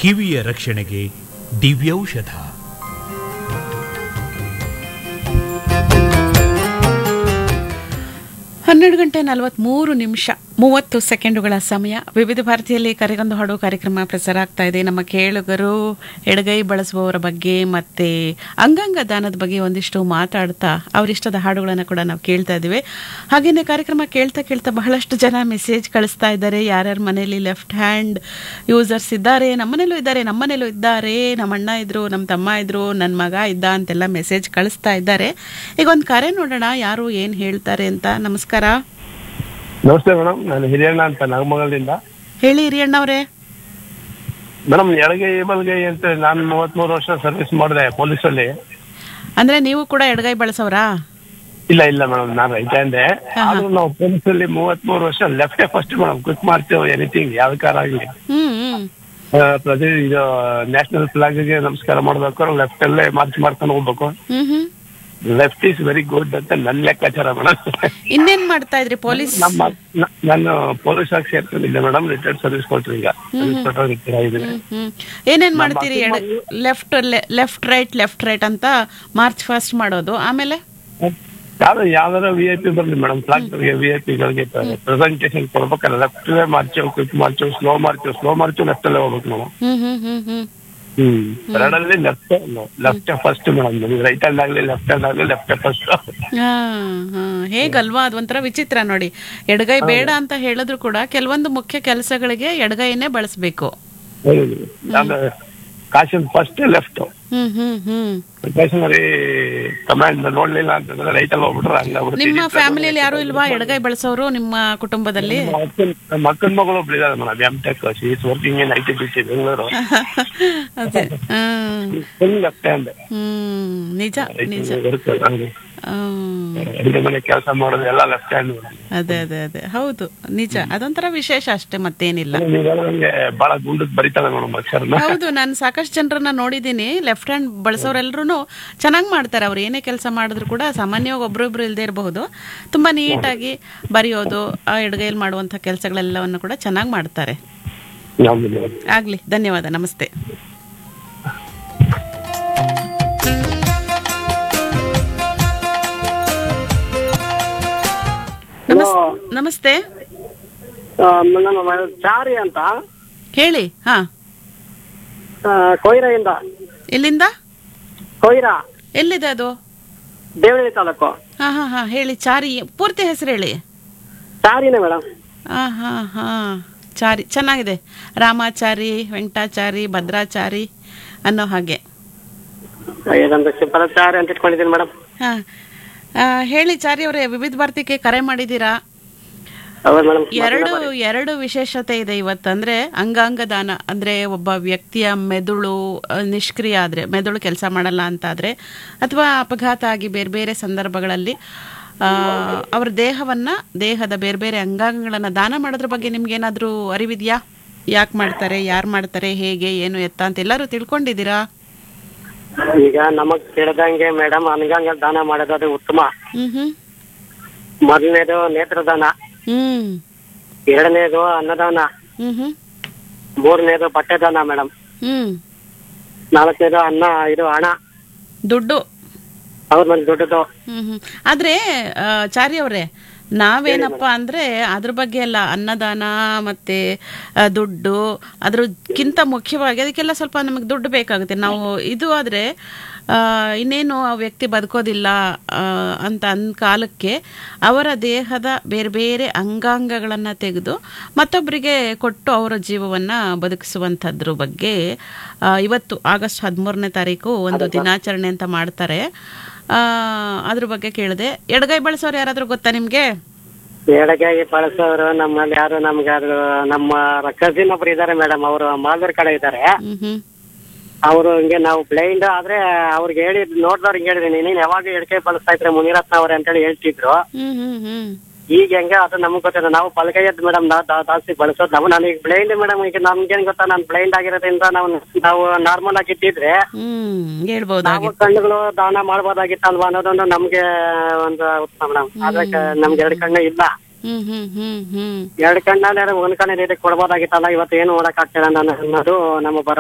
ಕಿವಿಯ ರಕ್ಷಣೆಗೆ ದಿವ್ಯೌಷಧ ಹನ್ನೆರಡು ಗಂಟೆ ನಲವತ್ಮೂರು ನಿಮಿಷ ಮೂವತ್ತು ಸೆಕೆಂಡುಗಳ ಸಮಯ ವಿವಿಧ ಭಾರತೀಯಲ್ಲಿ ಕರೆಗೊಂದು ಹಾಡು ಕಾರ್ಯಕ್ರಮ ಪ್ರಸಾರ ಆಗ್ತಾ ಇದೆ ನಮ್ಮ ಕೇಳುಗರು ಎಡಗೈ ಬಳಸುವವರ ಬಗ್ಗೆ ಮತ್ತೆ ಅಂಗಾಂಗ ದಾನದ ಬಗ್ಗೆ ಒಂದಿಷ್ಟು ಮಾತಾಡ್ತಾ ಅವರಿಷ್ಟದ ಹಾಡುಗಳನ್ನು ಕೂಡ ನಾವು ಕೇಳ್ತಾ ಇದ್ದೀವಿ ಹಾಗೇನೆ ಕಾರ್ಯಕ್ರಮ ಕೇಳ್ತಾ ಕೇಳ್ತಾ ಬಹಳಷ್ಟು ಜನ ಮೆಸೇಜ್ ಕಳಿಸ್ತಾ ಇದ್ದಾರೆ ಯಾರ್ಯಾರ ಮನೆಯಲ್ಲಿ ಲೆಫ್ಟ್ ಹ್ಯಾಂಡ್ ಯೂಸರ್ಸ್ ಇದ್ದಾರೆ ನಮ್ಮನೇಲೂ ಇದ್ದಾರೆ ನಮ್ಮನೇಲೂ ಇದ್ದಾರೆ ನಮ್ಮ ಅಣ್ಣ ಇದ್ರು ನಮ್ಮ ತಮ್ಮ ಇದ್ರು ನನ್ನ ಮಗ ಇದ್ದ ಅಂತೆಲ್ಲ ಮೆಸೇಜ್ ಕಳಿಸ್ತಾ ಇದ್ದಾರೆ ಈಗ ಒಂದು ಕರೆ ನೋಡೋಣ ಯಾರು ಏನು ಹೇಳ್ತಾರೆ ಅಂತ ನಮಸ್ಕಾರ ನಮಸ್ತೆ ಮೇಡಮ್ ನಾನು ಹಿರಿಯಣ್ಣ ಅಂತ ನಾಗಮಂಗಲದಿಂದ ಹೇಳಿ ಹಿರಿಯಣ್ಣವ್ರೆ ಮೇಡಮ್ ಎಡಗೈ ಬಲಗೈ ಅಂತ ನಾನು ಮೂವತ್ಮೂರು ವರ್ಷ ಸರ್ವಿಸ್ ಮಾಡಿದೆ ಪೊಲೀಸಲ್ಲಿ ಅಂದ್ರೆ ನೀವು ಕೂಡ ಎಡಗೈ ಬಳಸೋರಾ ಇಲ್ಲ ಇಲ್ಲ ಮೇಡಮ್ ನಾನು ರೈತ ಅಂದೆ ಆದ್ರೂ ನಾವು ಪೊಲೀಸಲ್ಲಿ ಮೂವತ್ಮೂರು ವರ್ಷ ಲೆಫ್ಟೇ ಫಸ್ಟ್ ಮೇಡಮ್ ಕ್ವಿಕ್ ಮಾಡ್ತೇವೆ ಎನಿಥಿಂಗ್ ಯಾವ ಕಾರ್ ಆಗಲಿ ಹ್ಮ್ ಹ್ಮ್ ಪ್ರತಿ ಇದು ನ್ಯಾಷನಲ್ ಫ್ಲಾಗ್ಗೆ ನಮಸ್ಕಾರ ಮಾಡ್ಬೇಕಾದ್ರೆ ಲೆಫ್ಟ್ ಅಲ್ಲೇ ಮಾರ್ಚ್ ಮಾಡ್ಕೊಂಡು ಹೋಗ್ಬೇಕು ಹ್ಮ್ ಹ್ಮ್ ಲೆಫ್ಟ್ ಈಸ್ ವೆರಿ ಗುಡ್ ಅಂತ ನನ್ನ ಲೆಕ್ಕಾಚಾರ ಮೇಡಮ್ ಇನ್ನೇನ್ ಮಾಡ್ತಾ ಇದ್ರಿ ಪೊಲೀಸ್ ನಮ್ಮ ನ- ನಾನು ಪೊಲೀಸ್ ಆಗಿ ಸೇರ್ಕೊಂಡಿದ್ದೆ ಮೇಡಮ್ ರಿಟೈರ್ಡ್ ಸರ್ವಿಸ್ ಕೊಟ್ರು ಈಗ ಸರ್ವಿಸ್ ಕೊಟ್ಟರು ರಿಟೈರ್ ಆಗಿದ್ದೀನಿ ಹ್ಮ್, ಹ್ಮ್ ಏನೇನ್ ಮಾಡ್ತೀರಿ ಎಡ left left right left right ಅಂತ ಮಾರ್ಚ್ ಫಾಸ್ಟ್ ಮಾಡೋದು ಆಮೇಲೆ ಯಾವ್ದು ಯಾವ್ದಾರ ವಿ ಐ ಪಿ ಬರ್ಲಿ ಮೇಡಮ್ ಫ್ಲಾಗ್ ವಿ ಐ ಪಿಗಳಿಗೆ ಪ್ರೆಸೆಂಟೇಶನ್ ಕೊಡ್ಬೇಕಾದ್ರೆ left march quick march slow march slow march left ಅಲ್ಲೇ ಹೋಗ್ಬೇಕು ನಾವು ಹ್ಮ್ ಹ್ಮ್ ಹ್ಮ್ ಹ್ಮ್ ಹ್ಮ್ ಎರಡಲ್ಲಿ left left first madam right hand ಆಗ್ಲಿ ಲೆಫ್ಟ್ ಹ್ಯಾಂಡ್ ಆಗ್ಲಿ ಲೆಫ್ಟ್ ಫಸ್ಟ್ ಹಾ ಹಾ ಹೇಗಲ್ವಾ ಅದೊಂಥರ ವಿಚಿತ್ರ ನೋಡಿ ಎಡಗೈ ಬೇಡ ಅಂತ ಹೇಳಿದ್ರು ಕೂಡ ಕೆಲವೊಂದು ಮುಖ್ಯ ಕೆಲಸಗಳಿಗೆ ಎಡಗೈನೇ ಬಳಸಬೇಕು ಕಾಶನ್ ಫಸ್ಟ್ ಲೆಫ್ಟ್ ಹ್ಮ್ ಹ್ಮ್ ಹ್ಮ್ ಸ್ಟೇಷನರಿ ಕಮಾಂಡ್ ನೋಡ್ಲಿಲ್ಲ ಅಂತಂದ್ರೆ ರೈಟ್ ಅಲ್ಲಿ ಹೋಗ್ಬಿಟ್ರೆ ನಿಮ್ಮ ಹಂಗಾಗ್ಬಿಡ್ತೀವಿ ಫ್ಯಾಮಿಲಿಯಲ್ಲಿ ಯಾರು ಇಲ್ವಾ ಎಡಗೈ ಬಳಸೋರು ನಿಮ್ಮ ಕುಟುಂಬದಲ್ಲಿ ಮಕ್ಕಳ ಮಗಳು ಒಬ್ಳು ಇದಾರೆ madam M tech is working in I T B C Bengaluru ಅದೇ ಹ್ಮ್ ಫುಲ್ ಲೆಫ್ಟ್ ಹ್ಯಾಂಡ್ ಹ್ಮ್ ನಿಜ ನಿಜ ಹ್ಮ್. ಅಡಿಗೆ ಮನೆ ಕೆಲಸ ಮಾಡೋದು ಎಲ್ಲ ಲೆಫ್ಟ್ ಹ್ಯಾಂಡ್ ಅದೇ ಅದೇ ಅದೇ ಹೌದು ನಿಜ ಅದೊಂಥರ ವಿಶೇಷ ಅಷ್ಟೇ ಮತ್ತೇನಿಲ್ಲ ನೀವು ಹೇಳ್ದಂಗೆ ಬಹಳ ಗುಂಡಕ್ ಬರಿತಾಳೆ ಮೇಡಮ್ ಅಕ್ಷರನ ಹೌದು ನಾನು ಸಾಕಷ್ಟು ಜನರನ್ನ ನೋಡಿದ್ದೀನಿ ಲೆಫ್ಟ್ ಹ್ಯಾಂಡ್ ಬಳಸೋರೆಲ್ಲರೂ ಚೆನ್ನಾಗಿ ಮಾಡ್ತಾರೆ ಅವ್ರು ಏನೇ ಕೆಲಸ ಮಾಡಿದ್ರು ಕೂಡ ಸಾಮಾನ್ಯವಾಗಿ ಒಬ್ರೊಬ್ರು ಇಲ್ಲದೆ ಇರಬಹುದು ತುಂಬಾ ನೀಟಾಗಿ ಬರೆಯೋದು ಆ ಎಡಗೈಯಲ್ಲಿ ಮಾಡುವಂಥ ಕೆಲಸಗಳೆಲ್ಲವನ್ನು ಕೂಡ ಚೆನ್ನಾಗಿ ಮಾಡ್ತಾರೆ ಯಾವ್ದು ಆಗ್ಲಿ ಧನ್ಯವಾದ ನಮಸ್ತೆ ನಮಸ್ ನಮಸ್ತೆ ನಮ್ಮ ಚಾರಿ ಅಂತ ಹೇಳಿ ಹಾ ಆ, ಕೊಯ್ರೆಯಿಂದ ಎಲ್ಲಿಂದ ಕೊಯ್ರಾ ಎಲ್ಲಿದೆ ಅದು ದೇವನಹಳ್ಳಿ ತಾಲೂಕು ಹಾ ಹಾ ಹಾ ಹೇಳಿ ಚಾರಿ ಪೂರ್ತಿ ಹೆಸರು ಹೇಳಿ ಚಾರಿನೇ ಮೇಡಮ್ ಹಾ ಹಾ ಹಾ ಚಾರಿ ಚೆನ್ನಾಗಿದೆ ರಾಮಾಚಾರಿ ವೆಂಕಟಾಚಾರಿ ಭದ್ರಾಚಾರಿ ಅನ್ನೋ ಹಾಗೆ ಇದೊಂದು ಸಿಂಪಲ್ ಚಾರಿ ಅಂತ ಇಟ್ಕೊಂಡಿದ್ದೀನಿ ಮೇಡಮ್ ಹಾ ಆ, ಹೇಳಿ ಚಾರಿ ಅವರೇ ವಿವಿಧ ಭಾರತಿಗೆ ಕರೆ ಮಾಡಿದ್ದೀರಾ ಹೌದು ಮೇಡಮ್ ಎರಡು ಎರಡು ವಿಶೇಷತೆ ಇದೆ ಇವತ್ತು ಅಂದ್ರೆ ಅಂಗಾಂಗ ದಾನ ಅಂದ್ರೆ ಒಬ್ಬ ವ್ಯಕ್ತಿಯ ಮೆದುಳು ಆ, ನಿಷ್ಕ್ರಿಯ ಆದ್ರೆ ಮೆದುಳು ಕೆಲಸ ಮಾಡಲ್ಲ ಅಂತ ಆದ್ರೆ ಅಥವಾ ಅಪಘಾತ ಆಗಿ ಬೇರೆ ಬೇರೆ ಸಂದರ್ಭಗಳಲ್ಲಿ ಆ, ಅವರ ದೇಹವನ್ನ ದೇಹದ ಬೇರೆ ಬೇರೆ ಅಂಗಾಂಗಗಳನ್ನ ದಾನ ಮಾಡೋದ್ರ ಬಗ್ಗೆ ನಿಮ್ಗೆ ಏನಾದ್ರೂ ಅರಿವಿದ್ಯಾ ಯಾಕೆ ಮಾಡ್ತಾರೆ ಯಾರು ಮಾಡ್ತಾರೆ ಹೇಗೆ ಏನು ಎತ್ತ ಅಂತ ಎಲ್ಲರೂ ತಿಳ್ಕೊಂಡಿದ್ದೀರಾ ಈಗ ನಮಗ್ ಕೇಳ್ದಂಗೆ ಮೇಡಮ್ ಅನ್ಗಂಗ ದಾನ ಮಾಡೋದು ಅದು ಉತ್ತಮ ಹ್ಮ್ ಹ್ಮ್ ಮೊದಲನೇದು ನೇತ್ರದಾನ ಹ್ಮ್ ಎರಡನೇದು ಅನ್ನದಾನ ಹ್ಮ್ ಹ್ಮ್ ಮೂರನೇದು ಬಟ್ಟೆ ದಾನ ಮೇಡಮ್ ಹ್ಮ್ ನಾಲ್ಕನೇದು ಅನ್ನ ಇದು ಹಣ ದುಡ್ಡು ಅವ್ರ ಮೇಲೆ ದುಡ್ಡದು ಹ್ಮ್ ಹ್ಮ್ ಆದ್ರೆ ಆ, ಚಾರಿ ಅವರೇ ನಾವೇನಪ್ಪ ಅಂದ್ರೆ ಅದ್ರ ಬಗ್ಗೆ ಎಲ್ಲ ಅನ್ನದಾನ ಮತ್ತೆ ಆ, ದುಡ್ಡು ಅದ್ರಕ್ಕಿಂತ ಮುಖ್ಯವಾಗಿ ಅದಕ್ಕೆಲ್ಲ ಸ್ವಲ್ಪ ನಮಗೆ ದುಡ್ಡು ಬೇಕಾಗುತ್ತೆ ನಾವು ಇದು ಆದ್ರೆ ಆ, ಇನ್ನೇನು ಆ ವ್ಯಕ್ತಿ ಬದುಕೋದಿಲ್ಲ ಆ, ಅಂತ ಅಂದ ಕಾಲಕ್ಕೆ ಅವರ ದೇಹದ ಬೇರೆ ಬೇರೆ ಅಂಗಾಂಗಗಳನ್ನು ತೆಗೆದು ಮತ್ತೊಬ್ಬರಿಗೆ ಕೊಟ್ಟು ಅವರ ಜೀವವನ್ನು ಬದುಕಿಸುವಂಥದ್ರ ಬಗ್ಗೆ ಆ, ಇವತ್ತು ಆಗಸ್ಟ್ ಹದಿಮೂರನೇ ತಾರೀಕು ಒಂದು ದಿನಾಚರಣೆ ಅಂತ ಮಾಡ್ತಾರೆ ಆ, ಅದ್ರ ಬಗ್ಗೆ ಕೇಳಿದೆ ಎಡಗೈ ಬಳಸೋರು ಯಾರಾದ್ರೂ ಗೊತ್ತಾ ನಿಮ್ಗೆ ಎಡಗಾಗಿ ಬಳಸೋರು ನಮ್ಮಲ್ಲಿ ಯಾರು ನಮ್ಗೆ ಅದು ನಮ್ಮ ಕಸಿನ್ ಒಬ್ರು ಇದಾರೆ ಮೇಡಮ್ ಅವರು ಮಾಲ್ದೂರ್ ಕಡೆ ಇದ್ದಾರೆ ಹ್ಮ್ ಹ್ಮ್ ಅವರು ಹಿಂಗೆ ನಾವು ಬ್ಲೈಂಡ್ ಆದ್ರೆ ಅವ್ರಿಗೆ ಹೇಳಿ ನೋಡ್ದವ್ರು ಹಿಂಗೆ ಹೇಳಿದ್ರಿ ನೀನು ಯಾವಾಗ ಎಡಕೈ ಬಳಸ್ತಾ ಇದ್ರೆ ಮುನಿರತ್ನ ಅವ್ರೆ ಅಂತೇಳಿ ಹೇಳ್ತಿದ್ರು ಹ್ಮ್ ಹ್ಮ್ ಹ್ಮ್ ಈಗ ಹೆಂಗೆ ಅದು ನಮ್ಗೆ ಗೊತ್ತಿಲ್ಲ ನಾವು ಬಲಗೈಯದ್ ಮೇಡಮ್ ನಾವು ಜಾ- ಜಾಸ್ತಿ ಬಳಸೋದು ನಾವು ನಾನು ಈಗ ಬ್ಲೈಂಡ್ ಮೇಡಮ್ ಈಗ ನಮ್ಗೇನ್ ಗೊತ್ತಾ ನಾನು ಬ್ಲೈಂಡ್ ಆಗಿರೋದ್ರಿಂದ ನಾವು ನಾವು ನಾರ್ಮಲ್ ಆಗಿ ಇಟ್ಟಿದ್ರೆ ಹ್ಮ್ ನಾವು ಹೇಳ್ಬೋದಾಗಿತ್ತು ಕಣ್ಣುಗಳು ದಾನ ಮಾಡ್ಬೋದಾಗಿತ್ತಲ್ವಾ ಅನ್ನೋದೊಂದು ನಮ್ಗೆ ಒಂದು ಉತ್ತಮ ಮೇಡಮ್ ಅದಕ್ಕೆ ನಮ್ಗೆ ಎರಡು ಕಣ್ಣು ಇಲ್ಲ ಹ್ಮ್ ಹ್ಮ್ ಹ್ಮ್ ಹ್ಮ್ ಎರಡು ಕಣ್ಣಲ್ಲಿ ಒಂದ್ ಕಣ್ಣಲ್ಲಿ ಇದಕ್ಕೆ ಕೊಡ್ಬೋದಾಗಿತ್ತಲ್ಲ ಇವತ್ತು ಏನು ಓಡಕ್ ಆಗ್ತಿಲ್ಲ ಅನ್ನೋದು ನಮ್ಮ